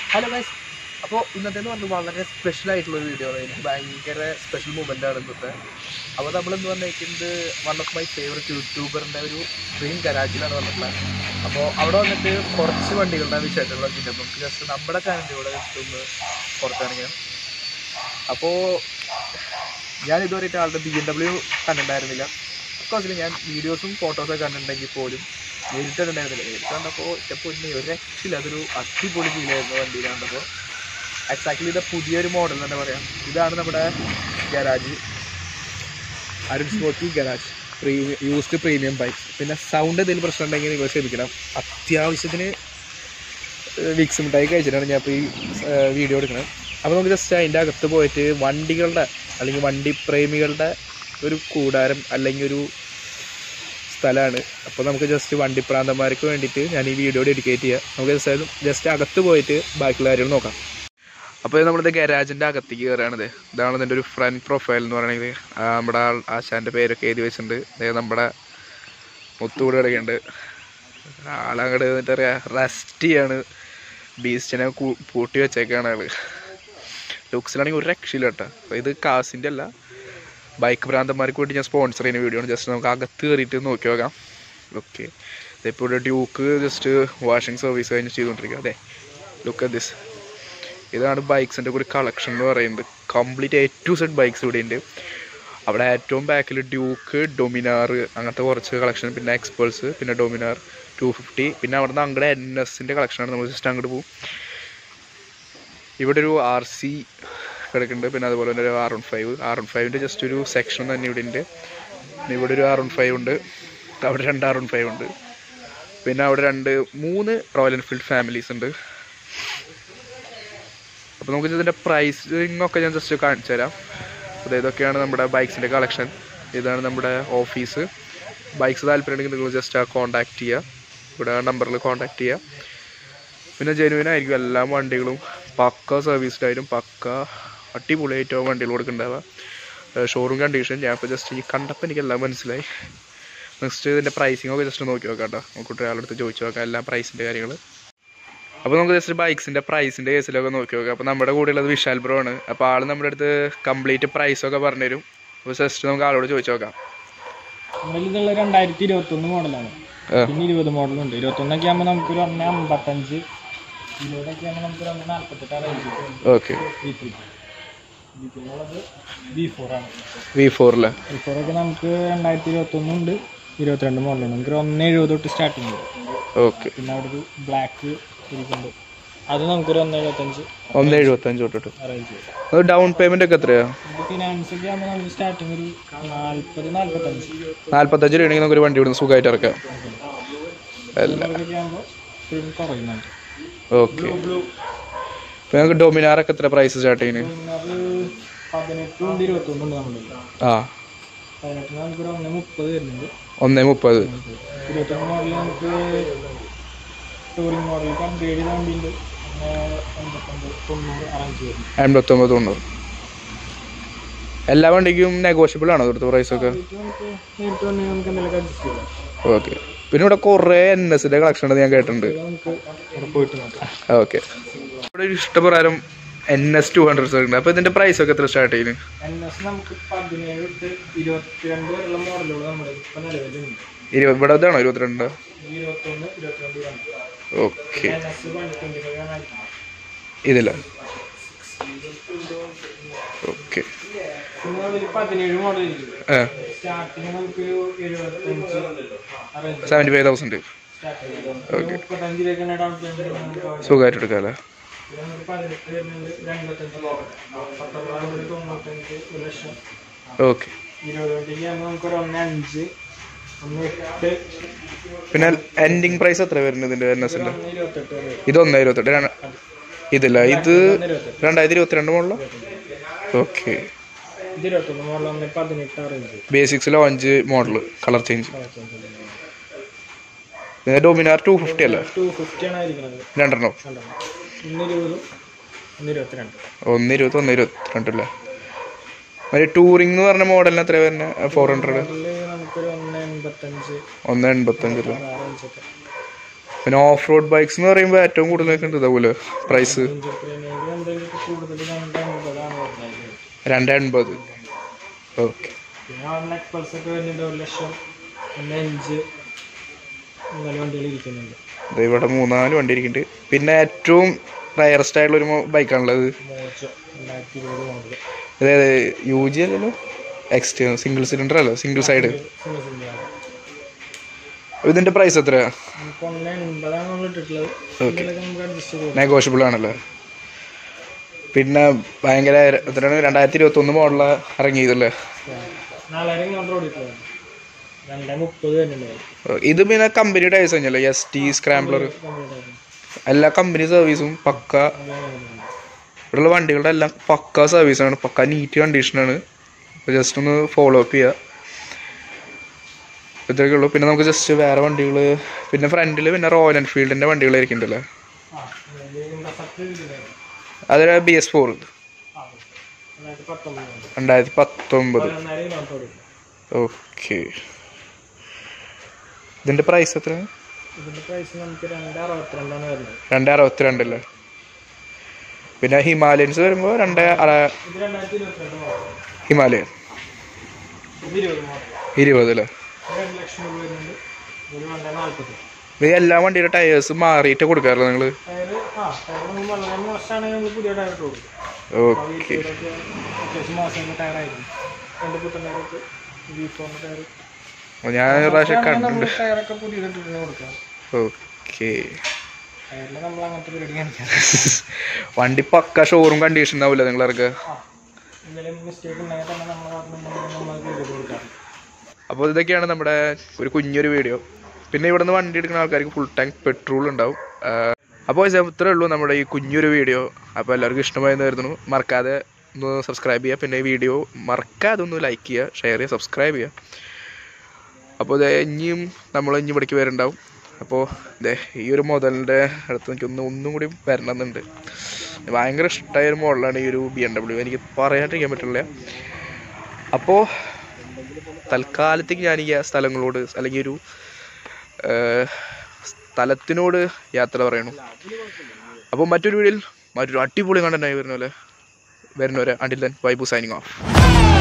Hello guys അപ്പോൾ ഇന്നത്തെ എന്ന് പറഞ്ഞാൽ വളരെ സ്പെഷ്യൽ ആയിട്ടുള്ള ഒരു വീഡിയോ ആണ് എനിക്ക് ഭയങ്കര സ്പെഷ്യൽ മൂമെൻ്റ് ആണ് ഇന്നത്തെ അപ്പോൾ നമ്മൾ എന്ന് പറഞ്ഞിരിക്കുന്നത് വൺ ഓഫ് മൈ ഫേവറേറ്റ് യൂട്യൂബറിൻ്റെ ഒരു ഡ്രീം ഗരാജിലാണ് വന്നിട്ടുള്ളത് അപ്പോൾ അവിടെ വന്നിട്ട് കുറച്ച് വണ്ടികളുടെ വിശേഷങ്ങളൊക്കെ ഉണ്ട് നമുക്ക് ജസ്റ്റ് നമ്മുടെ ചാനലിലൂടെ ജസ്റ്റ് ഒന്ന് പുറത്തിറങ്ങിയാണ് അപ്പോൾ ഞാൻ ഇതുവരെയായിട്ട് ആളുടെ ബി എം ഡബ്ല്യു കണ്ടിട്ടുണ്ടായിരുന്നില്ല അഫ്കോഴ്സിൽ ഞാൻ വീഡിയോസും ഫോട്ടോസൊക്കെ കണ്ടിട്ടുണ്ടെങ്കിൽ പോലും നേരിട്ട് കണ്ടിട്ടുണ്ടായിരുന്നില്ല നേരിട്ട് കണ്ടപ്പോൾ ഇപ്പോൾ ഒരു രക്ഷയില്ല അതൊരു അടിപൊളി ഫീലായിരുന്നു വണ്ടിയിൽ കണ്ടപ്പോൾ എക്സാക്ട്ലി ഇത് പുതിയൊരു മോഡൽ തന്നെ പറയാം ഇതാണ് നമ്മുടെ garage Arun Smokey garage premium used premium bikes പിന്നെ സൗണ്ട് എന്തെങ്കിലും പ്രശ്നം ഉണ്ടെങ്കിൽ നിങ്ങൾ ക്ഷമിക്കണം അത്യാവശ്യത്തിന് വിക്സ് മിഠായി കഴിച്ചിട്ടാണ് ഞാൻ ഇപ്പോൾ ഈ വീഡിയോ എടുക്കുന്നത് അപ്പോൾ നമുക്ക് ജസ്റ്റ് അതിൻ്റെ അകത്ത് പോയിട്ട് വണ്ടികളുടെ അല്ലെങ്കിൽ വണ്ടി പ്രേമികളുടെ ഒരു കൂടാരം അല്ലെങ്കിൽ ഒരു സ്ഥലമാണ് അപ്പോൾ നമുക്ക് ജസ്റ്റ് വണ്ടിപ്രാന്തന്മാർക്ക് വേണ്ടിയിട്ട് ഞാൻ ഈ വീഡിയോ ഡെഡിക്കേറ്റ് ചെയ്യാം നമുക്ക് ജസ്റ്റ് ജസ്റ്റ് അകത്ത് പോയിട്ട് ബാക്കിയുള്ള കാര്യങ്ങൾ നോക്കാം അപ്പോൾ നമ്മളിത് ഗരാജിൻ്റെ അകത്തേക്ക് കയറുകയാണിത് ഇതാണ് ഇതിൻ്റെ ഒരു ഫ്രണ്ട് പ്രൊഫൈൽ എന്ന് പറയുന്നത് ആ നമ്മുടെ ആൾ ആശാൻ്റെ പേരൊക്കെ എഴുതി വെച്ചിട്ടുണ്ട് അതായത് നമ്മുടെ മുത്തുകൂടെ കിടക്കുന്നുണ്ട് ആളങ്ങോട്ട് എന്നിട്ട് പറയുക റെസ്റ്റ് ചെയ്യാണ് ബീസ്റ്റിനെ പൂട്ടി വെച്ചേക്കാണ് ആള് ലുക്സിലാണെങ്കിൽ ഒരു രക്ഷയില്ല കേട്ടോ അപ്പോൾ ഇത് കാസിൻ്റെ അല്ല ബൈക്ക് ഭ്രാന്തന്മാർക്ക് വേണ്ടി ഞാൻ സ്പോൺസർ ചെയ്യുന്ന വീഡിയോ ആണ് ജസ്റ്റ് നമുക്ക് അകത്ത് കയറിയിട്ട് നോക്കി നോക്കാം ഓക്കെ ഇപ്പോൾ ഇവിടെ ഡ്യൂക്ക് ജസ്റ്റ് വാഷിംഗ് സർവീസ് കഴിഞ്ഞ് ചെയ്തുകൊണ്ടിരിക്കുക അതെ ലുക്ക് അറ്റ് ദിസ് ഇതാണ് ബൈക്സിൻ്റെ ഒരു കളക്ഷൻ എന്ന് പറയുന്നത് complete A to Z bikes ഇവിടെ ഉണ്ട് അവിടെ ഏറ്റവും ബാക്കിൽ ഡ്യൂക്ക് ഡൊമിനാർ അങ്ങനത്തെ കുറച്ച് കളക്ഷൻ പിന്നെ എക്സ്പേൾസ് പിന്നെ ഡൊമിനാർ ടു ഫിഫ്റ്റി പിന്നെ അവിടെ നിന്ന് അങ്ങോട്ട് എൻ എസിൻ്റെ കളക്ഷനാണ് നമ്മൾ ജസ്റ്റ് അങ്ങോട്ട് പോകും ഇവിടെ ഒരു ആർ സി കിടക്കുന്നുണ്ട് പിന്നെ അതുപോലെ തന്നെ ഒരു R one five R one ഫൈവിൻ്റെ ജസ്റ്റ് ഒരു സെക്ഷൻ തന്നെ ഇവിടെ ഉണ്ട് പിന്നെ ഇവിടെ ഒരു ആർ വൺ ഫൈവ് ഉണ്ട് അവിടെ രണ്ട് ആർ വൺ ഫൈവ് ഉണ്ട് പിന്നെ അവിടെ രണ്ട് മൂന്ന് റോയൽ എൻഫീൽഡ് ഫാമിലീസ് ഉണ്ട് അപ്പോൾ നമുക്ക് ഇതിൻ്റെ പ്രൈസിങ് ഒക്കെ ഞാൻ ജസ്റ്റ് കാണിച്ചു തരാം അപ്പോൾ ഇതൊക്കെയാണ് നമ്മുടെ ബൈക്സിൻ്റെ കളക്ഷൻ ഇതാണ് നമ്മുടെ ഓഫീസ് ബൈക്സ് താല്പര്യമുണ്ടെങ്കിൽ നിങ്ങൾ ജസ്റ്റ് ആ കോൺടാക്ട് ചെയ്യുക ഇവിടെ നമ്പറിൽ കോൺടാക്ട് ചെയ്യുക പിന്നെ ജെനുവിൻ ആയിരിക്കും എല്ലാ വണ്ടികളും പക്ക സർവീസ്ഡ് ആയിട്ടും പക്ക അടിപൊളിയായിട്ടോ വണ്ടികൾ കൊടുക്കുന്നുണ്ടാവുക ഷോറൂം കണ്ടീഷൻ ഞാൻ ഇപ്പോൾ ജസ്റ്റ് ഈ കണ്ടപ്പോൾ എനിക്കെല്ലാം മനസ്സിലായി നെക്സ്റ്റ് ഇതിൻ്റെ പ്രൈസിങ് ഒക്കെ ജസ്റ്റ് നോക്കി നോക്കാം കേട്ടോ നമുക്ക് ഒരാളടുത്ത് ചോദിച്ചു നോക്കാം എല്ലാ പ്രൈസിൻ്റെ കാര്യങ്ങൾ അപ്പോൾ നമുക്ക് ജസ്റ്റ് ബൈക്സിൻ്റെ പ്രൈസിൻ്റെ കേസിലൊക്കെ നോക്കി നോക്കാം അപ്പോൾ നമ്മുടെ കൂടെ ഉള്ളത് വിശാൽ ബ്രോ ആണ് അപ്പോൾ ആൾ നമ്മുടെ അടുത്ത് കംപ്ലീറ്റ് പ്രൈസൊക്കെ പറഞ്ഞുതരും അപ്പോൾ ജസ്റ്റ് നമുക്ക് ആളോട് ചോദിച്ചു നോക്കാം നമ്മളിതുള്ള രണ്ടായിരത്തി ഇരുപത്തി ഒന്ന് മോഡലാണ് ആ. പിന്നെ ഇരുപത് മോഡലുണ്ട് ഇരുപത്തൊന്നൊക്കെ ആകുമ്പോൾ നമുക്കൊരു ഒന്ന് അമ്പത്തഞ്ച് ഇരുപതൊക്കെ ആകുമ്പോൾ നമുക്കൊരു ഒന്ന് നാൽപ്പത്തെട്ട് ആ range okay B three B three ഉള്ളത് ബി ഫോർ ആണ് വി ഫോറിലെ ബി ഫോർ ഒക്കെ നമുക്ക് രണ്ടായിരത്തി ഇരുപത്തൊന്നുണ്ട് ഇരുപത്തിരണ്ട് മോഡലുണ്ട് നമുക്ക് ഒരു ഒന്ന് എഴുപത് തൊട്ട് സ്റ്റാർട്ടിങ് ഉണ്ട് ഓക്കെ പിന്നെ അവിടെ ഒരു ബ്ലാക്ക് ഇരിക്കുന്നുണ്ട് അത് നമുക്കൊരു ഒന്ന് എഴുപത്തഞ്ച് ഒന്ന് എഴുപത്തഞ്ച് തൊട്ടിട്ട് ആ റേഞ്ച് വരും ഡൗൺ പേയ്മെൻ്റ് ഒക്കെ എത്രയാണ് നമുക്ക് ഫിനാൻസ് ഒക്കെ ആകുമ്പോൾ നമുക്ക് സ്റ്റാർട്ടിങ് ഒരു നാൽപ്പത് നാൽപ്പത്തഞ്ച് നാൽപ്പത്തഞ്ച് രൂപയാണെങ്കിൽ നമുക്ക് ഒരു വണ്ടി ഇവിടുന്ന് സുഖമായിട്ട് ഇറക്കാം അല്ല ഒക്കെ ആകുമ്പോൾ ഇത്തിരി കുറയുന്നുണ്ട് ഓക്കെ ഇപ്പം ഞങ്ങൾക്ക് ഡൊമിനാറൊക്കെ എത്ര പ്രൈസ് സ്റ്റാർട്ട് ചെയ്യുന്നത് പിന്നെ അത് പതിനെട്ടുണ്ട് ഇരുപത്തൊന്നുണ്ട് നമ്മളിൽ ആ പതിനെട്ടിന് നമുക്കൊരു ഒന്ന് മുപ്പത് വരുന്നുണ്ട് ഒന്ന് മുപ്പത് ഇരുപത്തൊന്ന് മോഡൽ നമുക്ക് ടൂറിംഗ് മോഡലിൽ അപ്ഗ്രേഡ് ചെയ്ത വണ്ടിയുണ്ട് പിന്നെ എൺപത്തൊമ്പത് തൊണ്ണൂറ് അറേഞ്ച് വരുന്നു എൺപത്തൊമ്പത് തൊണ്ണൂറ് എല്ലാ വണ്ടിക്കും നെഗോഷ്യബിൾ ആണോ ഇവിടുത്തെ പ്രൈസൊക്കെ ഇത് നമുക്ക് നേരിട്ട് വന്ന് നമുക്ക് എന്തെങ്കിലും അഡ്ജസ്റ്റ് ചെയ്യാം ഓക്കെ പിന്നെ ഇവിടെ കുറേ എൻ എസിൻ്റെ കളക്ഷൻ ഉണ്ടെന്ന് ഞാൻ കേട്ടിട്ടുണ്ട് ഇത് നമുക്ക് അവിടെ പോയിട്ട് നോക്കാം ഓക്കെ ഇവിടെ ഒരു ഇഷ്ടപ്രകാരം എൻ എസ് ടു ഹൺഡ്രഡ് ഉണ്ട് അപ്പോൾ ഇതിൻ്റെ പ്രൈസൊക്കെ എത്ര സ്റ്റാർട്ട് ചെയ്യുന്നത് എൻ എസ് നമുക്ക് പതിനേഴ് തൊട്ട് ഇരുപത്തിരണ്ട് വരെയുള്ള മോഡലുകൾ നമ്മുടെ ഇപ്പം നിലവിലുണ്ട് ഇരുപത് ഇവിടെ ഇതാണോ ഇരുപത്തിരണ്ട് ഇരുപത്തൊന്ന് ഇരുപത്തിരണ്ട് രണ്ട് okay N S one twenty five ആണ് ഇതില്ല ഓക്കെ പിന്നെ അതിൽ പതിനേഴ് മോഡൽ ആ സ്റ്റാർട്ടിങ് നമുക്ക് എഴുപത്തഞ്ച് a range seventy five thousand starting മുപ്പത്തഞ്ച് രൂപയ്ക്കാണ് ഡൗൺ പേയ്മെന്റ് നമുക്ക് സുഖമായിട്ട് എടുക്കാമല്ലേ ഇത് നമുക്ക് പതിനെട്ട് വരുന്നുണ്ട് ഒരു അൻപത്തഞ്ച് പത്തൊമ്പതാം ഒരു തൊണ്ണൂറ്റഞ്ച് ഒരു ലക്ഷം ഓക്കെ ഇരുപത് വണ്ടിക്ക് ആകുമ്പോൾ നമുക്കൊരു ഒന്ന് അഞ്ച് ഒന്ന് എട്ട് പിന്നെ എൻഡിങ് പ്രൈസ് എത്ര വരുന്നത് ഇതിൻ്റെ എൻ എസിൻ്റെ ഒന്ന് ഇരുപത്തെട്ട് വരെ വരും. ഇത് ഒന്ന് ഇരുപത്തെട്ട് രണ്ട് ഇതില്ല ഇത് ഒന്ന് ഇരുപത്തെട്ട് രണ്ടായിരത്തി ഇരുപത്തിരണ്ട് മുകളിലോ ഓക്കെ ഇത് ഇരുപത്തൊന്ന് മോഡൽ ഒന്ന് പതിനെട്ട് അറേഞ്ച് ബേസിക്സിലോ അഞ്ച് മോഡൽ കളർ ചേഞ്ച് പിന്നെ ഡൊമിനാർ ടു ഫിഫ്റ്റി അല്ലേ ടു ഫിഫ്റ്റി ആണ് ആയിരിക്കുന്നത് രണ്ടെണ്ണം രണ്ടെണ്ണം ഒന്ന് ഇരുപതും ഒന്ന് ഇരുപത്തിരണ്ട് ഒന്ന് ഇരുപത് ഒന്ന് ഇരുപത്തിരണ്ട് അല്ലേ മറ്റേ ടൂറിംഗ് എന്ന് പറഞ്ഞ മോഡലിന് എത്ര വരുന്നത് ഫോർ ഹൺഡ്രഡ് അതിൽ നമുക്കൊരു ഒന്ന് എൺപത്തഞ്ച് ഒന്ന് എൺപത്തഞ്ച് അല്ലേ അറേഞ്ച് ഒക്കെ പിന്നെ ഓഫ് റോഡ് ബൈക്സ് എന്ന് പറയുമ്പോൾ ഏറ്റവും കൂടുതലൊക്കെ ഉണ്ട് ഇതേപോലെ പ്രൈസ് ഇഞ്ചക്ടറിനേക്കാൾ എന്തെങ്കിലും കൂടുതൽ രണ്ട് അൻപതാണ് പറഞ്ഞത് രണ്ട് എൺപത് ഓക്കെ പിന്നെ അവിടെ എക്സ്പൾസ് ഒക്കെ വരുന്നുണ്ട് ഒരു ലക്ഷം പിന്നെ അഞ്ച് മൂന്നാല് വണ്ടികൾ ഇരിക്കുന്നുണ്ട് ദേ ഇവിടെ മൂന്നാല് വണ്ടി ഇരിക്കുന്നുണ്ട് പിന്നെ ഏറ്റവും റയറസ്റ്റ് ആയിട്ടുള്ള ഒരു ബൈക്കാണുള്ളത് മോച്ചോ രണ്ടായിരത്തി ഇരുപത് മോഡൽ അതായത് യു ജി അല്ലല്ലോ എക്സ്റ്റ് സിംഗിൾ സിലിണ്ടർ അല്ല സിംഗിൾ സൈഡ് ഇതിന്റെ പ്രൈസ് എത്രയാ നമുക്ക് ഒന്ന് എൺപതാണ് നമ്മൾ ഇട്ടിട്ടുള്ളത് Okay. ഇതിലൊക്കെ നമുക്ക് അഡ്ജസ്റ്റ് ചെയ്ത് നെഗോഷ്യബിൾ ആണല്ലോ പിന്നെ ഭയങ്കര എത്രയാണ് രണ്ടായിരത്തി ഇരുപത്തി ഒന്ന് മോഡല ഇറങ്ങിയതല്ലേ നാലായിരം കിലോമീറ്റർ ഓടിയിട്ടുള്ളത് രണ്ടേ മുപ്പത് വരുന്നുണ്ടായിരുന്നു ഇത് പിന്നെ കമ്പനി ടൈസ് തന്നെയല്ലോ എസ് ടി സ്ക്രാംബ്ലർ എല്ലാ കമ്പനി സർവീസും പക്ക ഇവിടെയുള്ള വണ്ടികളുടെ എല്ലാം പക്ക സർവീസാണ് പക്ക നീറ്റ് കണ്ടീഷനാണ് ജസ്റ്റ് ഒന്ന് ഫോളോ അപ്പ് ചെയ്യുക ഇത്രയൊക്കെ ഉള്ളൂ പിന്നെ നമുക്ക് ജസ്റ്റ് വേറെ വണ്ടികൾ പിന്നെ ഫ്രണ്ടിൽ പിന്നെ റോയൽ എൻഫീൽഡിൻ്റെ വണ്ടികളായിരിക്കുന്നുണ്ടല്ലോ ആ ഇൻട്രസെപ്റ്റ് ഇതിലായിരുന്നു അതൊരു ബി എസ് ഫോർ ആ രണ്ടായിരത്തി പത്തൊമ്പത് രണ്ടായിരത്തി പത്തൊമ്പത് പതിനൊന്നായിരം കിലോമീറ്റർ ഓടിക്കും ഓക്കെ ഇതിൻ്റെ പ്രൈസ് എത്ര ഇതിന്റെ പ്രൈസ് നമുക്ക് രണ്ട് അറുപത്തിരണ്ടാണ് വരുന്നത് രണ്ട് അറുപത്തിരണ്ടല്ലേ പിന്നെ ഹിമാലയൻസ് വരുമ്പോൾ രണ്ട് അറ- ഇത് രണ്ടായിരത്തി ഇരുപത്തിരണ്ട് മോഡൽ ഹിമാലയൻ ഇത് ഇരുപത് മോഡൽ ഇരുപത് അല്ലേ ഇത് രണ്ട് ലക്ഷം രൂപ വരുന്നുണ്ട് ഒരു രണ്ടേ നാൽപ്പത് ഇത് എല്ലാ വണ്ടിയുടെ ടയേഴ്സ് മാറിയിട്ട് കൊടുക്കാറില്ല നിങ്ങൾ ടയർ ആ ടയർ നമ്മൾ വളരെ മോശമാണെങ്കിൽ നമ്മൾ പുതിയ ടയർ ഇട്ട് കൊടുക്കും ഓക്കെ വീട്ടിലൊക്കെ അത്യാവശ്യം മോശം ടയറായിരുന്നു രണ്ട് പുത്തൻ ടയറൊക്കെ ബി ഫോറിന്റെ ടയർ ഞാൻ ഒരു പ്രാവശ്യം കണ്ടിട്ടുണ്ട് നമ്മൾ ടയറൊക്കെ പുതിയതായിട്ട് തന്നെ കൊടുക്കാം ഓക്കെ ടയറിൽ നമ്മൾ അങ്ങനത്തെ പരിപാടി കാണിക്കാം വണ്ടി പക്ക ഷോറൂം കണ്ടീഷൻ ആവില്ല നിങ്ങളൊക്കെ ആ എന്തെങ്കിലും മിസ്റ്റേക്ക് ഉണ്ടെങ്കിൽ തന്നെ നമ്മൾ നമ്മൾ ചെയ്ത് കൊടുക്കാം അപ്പോൾ ഇതൊക്കെയാണ് നമ്മുടെ ഒരു കുഞ്ഞൊരു വീഡിയോ പിന്നെ ഇവിടെ നിന്ന് വണ്ടി എടുക്കുന്ന ആൾക്കാർക്ക് ഫുൾ ടാങ്ക് പെട്രോൾ ഉണ്ടാവും അപ്പോൾ ഇത്രേ ഉള്ളൂ നമ്മുടെ ഈ കുഞ്ഞൊരു വീഡിയോ അപ്പോൾ എല്ലാവർക്കും ഇഷ്ടമായെന്ന് കരുതുന്നു മറക്കാതെ ഒന്ന് സബ്സ്ക്രൈബ് ചെയ്യുക പിന്നെ ഈ വീഡിയോ മറക്കാതെ ഒന്ന് ലൈക്ക് ചെയ്യുക ഷെയർ ചെയ്യുക സബ്സ്ക്രൈബ് ചെയ്യുക അപ്പോൾ ഇത് ഇനിയും നമ്മൾ ഇനി ഇവിടേക്ക് വരുന്നുണ്ടാവും അപ്പോൾ ഇതേ ഈ ഒരു മുതലിൻ്റെ അടുത്ത് എനിക്ക് ഒന്ന് ഒന്നും കൂടി വരണമെന്നുണ്ട് ഭയങ്കര ഇഷ്ടമായ ഒരു മോഡലാണ് ഈ ഒരു ബി എം ഡബ്ല്യു എനിക്ക് പറയാണ്ടിരിക്കാൻ പറ്റില്ല അപ്പോൾ തൽക്കാലത്തേക്ക് ഞാൻ ഈ സ്ഥലങ്ങളോട് അല്ലെങ്കിൽ ഒരു ഏഹ്, സ്ഥലത്തിനോട് യാത്ര പറയണു അപ്പോൾ മറ്റൊരു വീഡിയോയിൽ മറ്റൊരു അടിപൊളി കണ്ടന്റായി വരുന്ന പോലെ വരുന്നവരെ until then vibe signing of